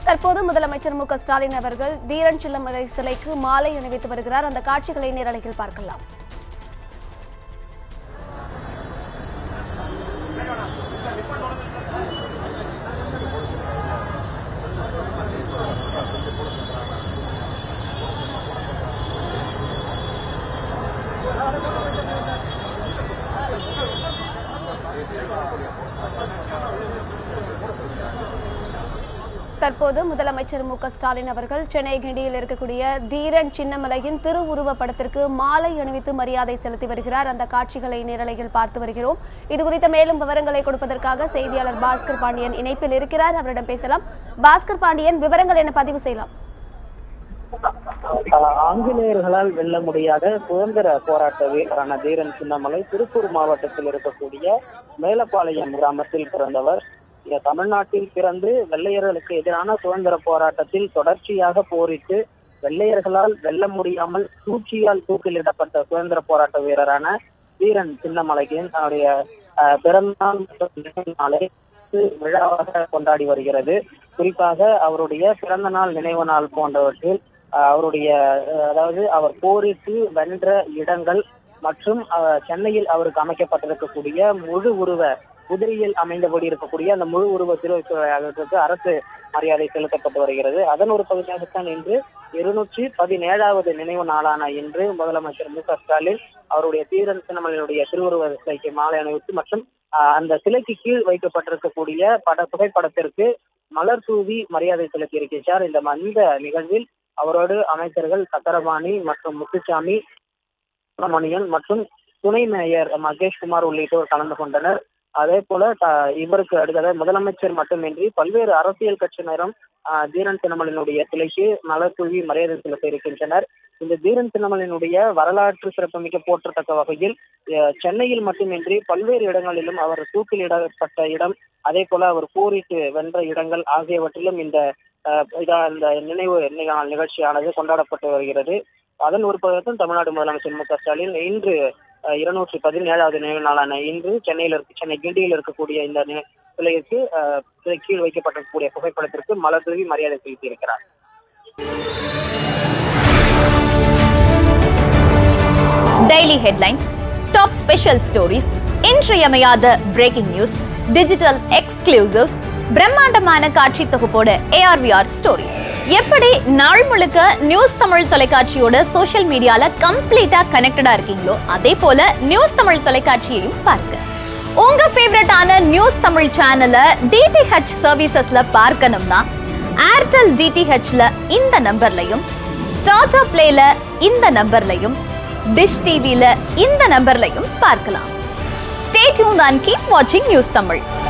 தற்போது முதலமைச்சர் மு க ஸ்டாலின் அவர்கள் தீரன் சின்னமலை சிலைக்கு மாலை அணிவித்து வருகிறார் அந்த காட்சிகளை நேரலையில் பார்க்கலாம் தற்போது முதலமைச்சர் மு க ஸ்டாலின் அவர்கள் சென்னை கிண்டியில் இருக்கக்கூடிய தீரன் சின்னமலையின் திருவுருவப் படத்திற்கு மாலை அணிவித்து மரியாதை செலுத்தி வருகிறார் அந்த காட்சிகளை நேரலையில் பார்த்து வருகிறோம் இது குறித்த மேலும் விவரங்களை கொடுப்பதற்காக செய்தியாளர் பாஸ்கர் பாண்டியன் இணைப்பில் இருக்கிறார் அவரிடம் பேசலாம் பாஸ்கர் பாண்டியன் விவரங்கள் என்ன பதிவு செய்யலாம் ஆஹ் ஆங்கிலேயர்களால் வெல்ல முடியாத சுதந்திர போராட்ட வீரரான தீரன் சின்னமலை திருப்பூர் மாவட்டத்தில் இருக்கக்கூடிய மேலப்பாளையம் கிராமத்தில் பிறந்தவர் இங்க தமிழ்நாட்டில் பிறந்து வெள்ளையர்களுக்கு எதிரான சுதந்திர போராட்டத்தில் தொடர்ச்சியாக போரிட்டு வெள்ளையர்களால் வெல்ல முடியாமல் சூழ்ச்சியால் தூக்கிலிடப்பட்ட சுதந்திர போராட்ட வீரரான தீரன் சின்னமலையின் அவருடைய ஆஹ், பிறந்தநாள் மற்றும் நினைவு நாளை விழாவாக கொண்டாடி வருகிறது குறிப்பாக அவருடைய பிறந்த நாள் நினைவு நாள் போன்றவற்றில் அஹ், அவருடைய அஹ், அதாவது அவர் போரிட்டு வென்ற இடங்கள் மற்றும் அஹ், சென்னையில் அவருக்கு அமைக்கப்பட்டிருக்கக்கூடிய முழு உருவ குதிரையில் அமைந்தபடி இருக்கக்கூடிய அந்த முழு உருவ திருவிழாவிற்கு அரசு மரியாதை செலுத்தப்பட்டு வருகிறது அதன் ஒரு பகுதியாகத்தான் இன்று இருநூற்றி பதினேழாவது நினைவு நாளான இன்று முதலமைச்சர் மு க ஸ்டாலின் அவருடைய தீரன் சின்னமலையுடைய திருவுருவ சிலைக்கு மாலை அணிவித்து மற்றும் ஆஹ், அந்த சிலைக்கு கீழ் வைக்கப்பட்டிருக்கக்கூடிய பட புகைப்படத்திற்கு மலர் தூவி மரியாதை செலுத்தி இருக்கின்றார் இந்த இந்த நிகழ்வில் அவரோடு அமைச்சர்கள் சக்கரபாணி மற்றும் முத்துசாமி சுப்பிரமணியன் மற்றும் துணை மேயர் மகேஷ்குமார் உள்ளிட்டோர் கலந்து கொண்டனர் அதே போல த- இவருக்கு அடுத்ததாக முதலமைச்சர் மட்டுமின்றி பல்வேறு அரசியல் கட்சியினரும் ஆஹ், தீரன் சின்னமலினுடைய சிலைக்கு மலர் தூவி மரியாதை செலுத்த இருக்கின்றனர் இந்த தீரன் சின்னமலினுடைய வரலாற்று சிறப்புமிக்க போற்றத்தக்க வகையில் அஹ், சென்னையில் மட்டுமின்றி பல்வேறு இடங்களிலும் அவர் தூக்கிலிடப்பட்ட இடம் அதே போல அவர் போரிட்டு வென்ற இடங்கள் ஆகியவற்றிலும் இந்த அஹ், இதா இந்த நினைவு நிக- நிகழ்ச்சியானது கொண்டாடப்பட்டு வருகிறது அதன் ஒரு பகுதியும் தமிழ்நாடு முதலமைச்சர் மு க ஸ்டாலின் இன்று அஹ், இருநூற்றி பதினேழாவது நினைவு நாளான இன்று சென்னையில் இருக்க சென்னை கிண்டியில் இருக்கக்கூடிய இந்த நி- சிலைக்கு அஹ், சிலை கீழ் வைக்கப்பட்டிருக்கக்கூடிய புகைப்படத்திற்கு மலர் தூவி மரியாதை செலுத்தியிருக்கிறார் daily headlines top special stories இன்றியமையாத பிரேக்கிங் நியூஸ் டிஜிட்டல் எக்ஸ்க்ளூசிவ்ஸ் பிரம்மாண்டமான காட்சி தொகுப்போட ஏஆர்விஆர் ஸ்டோரிஸ் எப்படி நாள் முழுக்க நியூஸ் தமிழ் தொலைக்காட்சியோட சோஷியல் மீடியால கம்ப்ளீட்டா கனெக்டடா இருக்கீங்களோ அதே போல நியூஸ் தமிழ் தொலைக்காட்சியையும் பாருங்க உங்க ஃபேவரட்டான நியூஸ் தமிழ் சேனலை டிடிஹெச் சர்வீசஸ்ல பார்க்கணும்னா ஏர்டெல் டிடிஹெச்ல இந்த நம்பர்லையும் டாடா பிளேல இந்த நம்பர்லையும் டிஷ் டிவில இந்த நம்பர்லையும் பார்க்கலாம் ஸ்டே டியூன் அண்ட் கீப் வாட்சிங் நியூஸ் தமிழ்